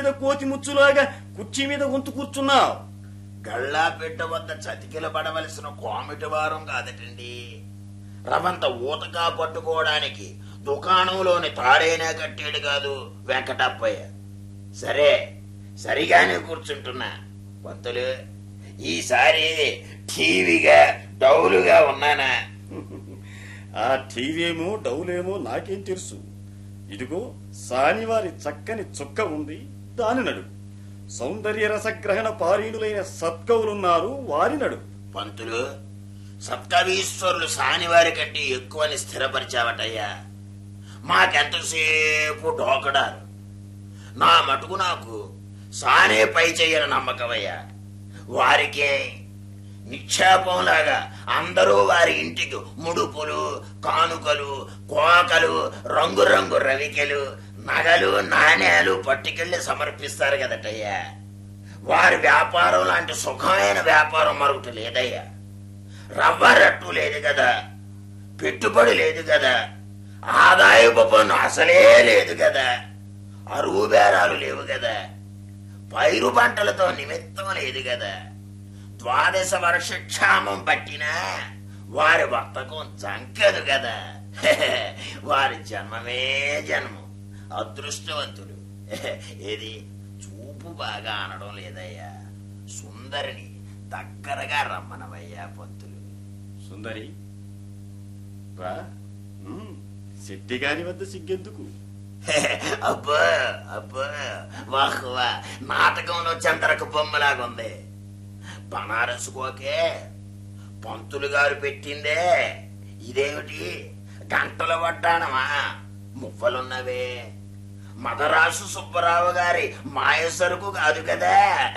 మీద కోతి ముచ్చులాగా కుర్చీ మీద వంతు కూర్చున్నావు గళ్ళా పెట్ట వద్ద చతికిల పడవలసిన కోమిటి వారం కాదటండి రవంత ఊతగా పట్టుకోవడానికి దుకాణంలోని తాడైనా కట్టాడు కాదు వెంకటప్పయ్య సరే సరిగానే కూర్చుంటున్నా పంతులు ఈసారి టీవీగా డౌలుగా ఉన్నానా ఆ టీవీమో డౌలేమో నాకేం తెలుసు ఇదిగో సానివారి చక్కని చుక్క ఉంది దాని నడు సౌందర్య రసగ్రహణ పారీణులైన సత్కవులున్నారు వారి నడు పంతులు సప్తవీశ్వరులు సానివారి కంటే ఎక్కువని స్థిరపరిచావటయ్యా మాకెంతసేపు డోకడారు నా మటుకు నాకు సానే పై చెయ్యని నమ్మకమయ్యా వారికే నిక్షేపంలాగా అందరూ వారి ఇంటికి ముడుపులు కానుకలు కోకలు రంగురంగు రవికెలు నగలు నాణేలు పట్టుకెళ్లి సమర్పిస్తారు కదటయ్యా వారి వ్యాపారం లాంటి సుఖమైన వ్యాపారం మరొకటి లేదయ్యా రవ్వరట్టు లేదు కదా పెట్టుబడి లేదు కదా ఆదాయపు పన్ను అసలే లేదు కదా అరువు బేరాలు లేవు కదా పైరు పంటలతో నిమిత్తం లేదు కదా ద్వాదశ వర్ష క్షామం పట్టినా వారి వర్తకం జంకదు కదా వారి జన్మమే జన్మం అదృష్టవంతుడు ఏది చూపు బాగా అనడం లేదయ్యా సుందరిని దగ్గరగా రమ్మనవయ్యా పంతులు సుందరి రా ఉమ్, శెట్టిగారి వద్ద సిగ్గెందుకు అబ్బా అబ్బా వాహ్ వా నాటకంలో చంద్రకు బొమ్మలాగుంది బనారస్ కోకే పంతులు గారు పెట్టిందే ఇదేమిటి గంటల వడ్డానమా మువ్వలున్నవే మదరాసు సుబ్బరావు గారి మాయ సరుకు కాదు కదా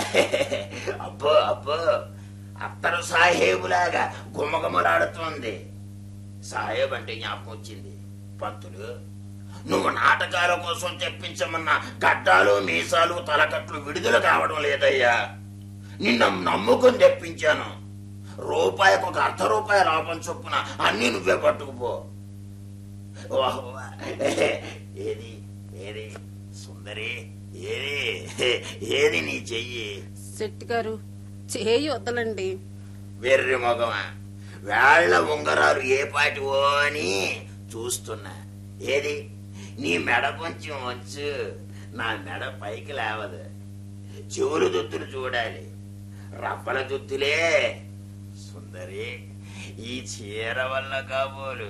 అబ్బో అబ్బో అత్తరు సాహేబులాగా గుమగుమలాడుతోంది సాహేబ్ అంటే జ్ఞాపకం వచ్చింది పంతులు నువ్వు నాటకాల కోసం తెప్పించమన్న గడ్డాలు మీసాలు తలకట్లు విడుదల కావడం లేదయ్యా నిన్న నమ్ముకుని తెప్పించాను రూపాయికి ఒక అర్ధ రూపాయి లాభం చొప్పున అన్ని నువ్వే పట్టుకుపో వాహ్ వా. ఏది ఏది సుందరి ఏది ఏది నీ చెయ్యి శెట్టి గారు చేయి వదలండి వెర్రి మొగమా వేళ్ల ఉంగరాలు ఏ పాటివో అని చూస్తున్నా ఏది నీ మెడ కొంచెం వచ్చు నా మెడ పైకి లేవదు చెవులు దుత్తులు చూడాలి రబ్బల దుత్తులే సుందరి ఈ చీర వల్ల కాబోలు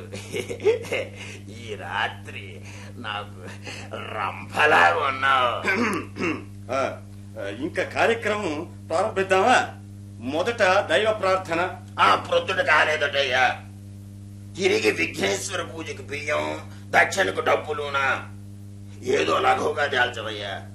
ఈ రాత్రి నాకు రంభలా ఉన్నావు ఆ, ఆ, ఇంకా కార్యక్రమం ప్రారంభిద్దామా మొదట దైవ ప్రార్థన ఆ ప్రొద్దుట కాలేదటయ్యా తిరిగి విఘ్నేశ్వర పూజకి బియ్యం దక్షిణకు డబ్బులునా ఏదో లఘువుగా దాల్చవయ్యా